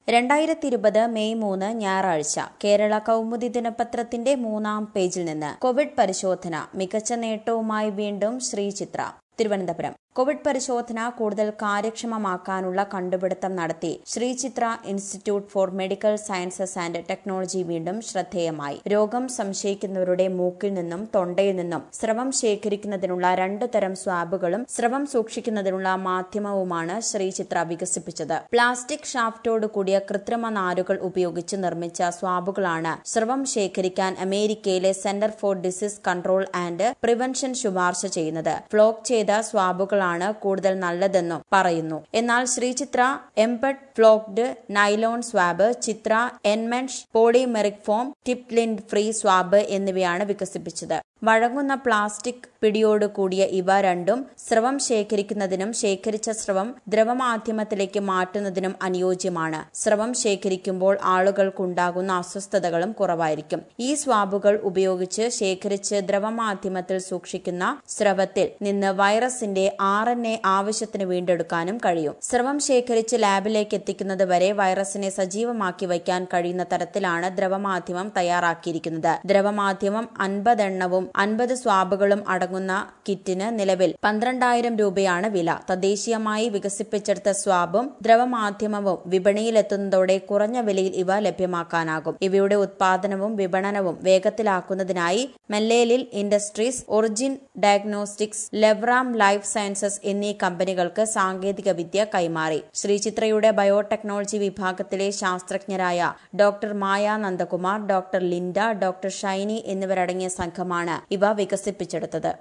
രണ്ടായിരത്തി ഇരുപത് മെയ് മൂന്ന് ഞായറാഴ്ച കേരള കൗമുദി ദിനപത്രത്തിന്റെ മൂന്നാം പേജിൽ നിന്ന് കോവിഡ് പരിശോധന മികച്ച നേട്ടവുമായി വീണ്ടും ശ്രീചിത്ര തിരുവനന്തപുരം കോവിഡ് പരിശോധന കൂടുതൽ കാര്യക്ഷമമാക്കാനുള്ള കണ്ടുപിടുത്തം നടത്തി Sree Chitra institute for medical sciences and technology വീണ്ടും ശ്രദ്ധേയമായി രോഗം സംശയിക്കുന്നവരുടെ മൂക്കിൽ നിന്നും തൊണ്ടയിൽ നിന്നും സ്രവം ശേഖരിക്കുന്നതിനുള്ള രണ്ടു തരം സ്വാബുകളും സ്രവം സൂക്ഷിക്കുന്നതിനുള്ള മാധ്യമവുമാണ് ശ്രീചിത്ര വികസിപ്പിച്ചത് പ്ലാസ്റ്റിക് ഷാഫ്റ്റോട് കൂടിയ കൃത്രിമ നാരുകൾ ഉപയോഗിച്ച് നിർമ്മിച്ച സ്വാബുകളാണ് സ്രവം ശേഖരിക്കാൻ അമേരിക്കയിലെ centre for disease control and prevention ശുപാർശ ചെയ്യുന്നത് ഫ്ലോക്ക് ചെയ്ത സ്വാബുകളാണ് കൂടുതൽ നല്ലതെന്നും പറയുന്നു എന്നാൽ ശ്രീചിത്ര എംപഡ് ഫ്ലോക്ഡ് നൈലോൺ സ്വാബ് ചിത്ര എൻമെൻഷ് പോളിമെറിക് ഫോം ടിപ്ലിൻഡ് ഫ്രീ സ്വാബ് എന്നിവയാണ് വികസിപ്പിച്ചത് വഴങ്ങുന്ന പ്ലാസ്റ്റിക് പിടിയോട് കൂടിയ ഇവ രണ്ടും സ്രവം ശേഖരിക്കുന്നതിനും ശേഖരിച്ച സ്രവം ദ്രവമാധ്യമത്തിലേക്ക് മാറ്റുന്നതിനും അനുയോജ്യമാണ് സ്രവം ശേഖരിക്കുമ്പോൾ ആളുകൾക്കുണ്ടാകുന്ന അസ്വസ്ഥതകളും കുറവായിരിക്കും ഈ സ്വാബുകൾ ഉപയോഗിച്ച് ശേഖരിച്ച് ദ്രവമാധ്യമത്തിൽ സൂക്ഷിക്കുന്ന സ്രവത്തിൽ നിന്ന് വൈറസിന്റെ ആർ എൻ എ ആവശ്യത്തിന് വീണ്ടെടുക്കാനും കഴിയും സ്രവം ശേഖരിച്ച് ലാബിലേക്ക് എത്തിക്കുന്നത് വരെ വൈറസിനെ സജീവമാക്കി വയ്ക്കാൻ കഴിയുന്ന തരത്തിലാണ് ദ്രവമാധ്യമം തയ്യാറാക്കിയിരിക്കുന്നത് ദ്രവമാധ്യമം അൻപതെണ്ണവും അൻപത് സ്വാബുകളും അടങ്ങുന്ന കിറ്റിന് നിലവിൽ പന്ത്രണ്ടായിരം രൂപയാണ് വില തദ്ദേശീയമായി വികസിപ്പിച്ചെടുത്ത സ്വാബും ദ്രവമാധ്യമവും വിപണിയിലെത്തുന്നതോടെ കുറഞ്ഞ വിലയിൽ ഇവ ലഭ്യമാക്കാനാകും ഇവയുടെ ഉത്പാദനവും വിപണനവും വേഗത്തിലാക്കുന്നതിനായി മെല്ലേലിൽ industries origin diagnostics Levram life sciences എന്നീ കമ്പനികൾക്ക് സാങ്കേതിക വിദ്യ കൈമാറി ശ്രീചിത്രയുടെ ബയോടെക്നോളജി വിഭാഗത്തിലെ ശാസ്ത്രജ്ഞരായ doctor Maya Nandakumar doctor Linda doctor Shiny എന്നിവരടങ്ങിയ സംഘമാണ് ഇവ വികസിപ്പിച്ചെടുത്തത്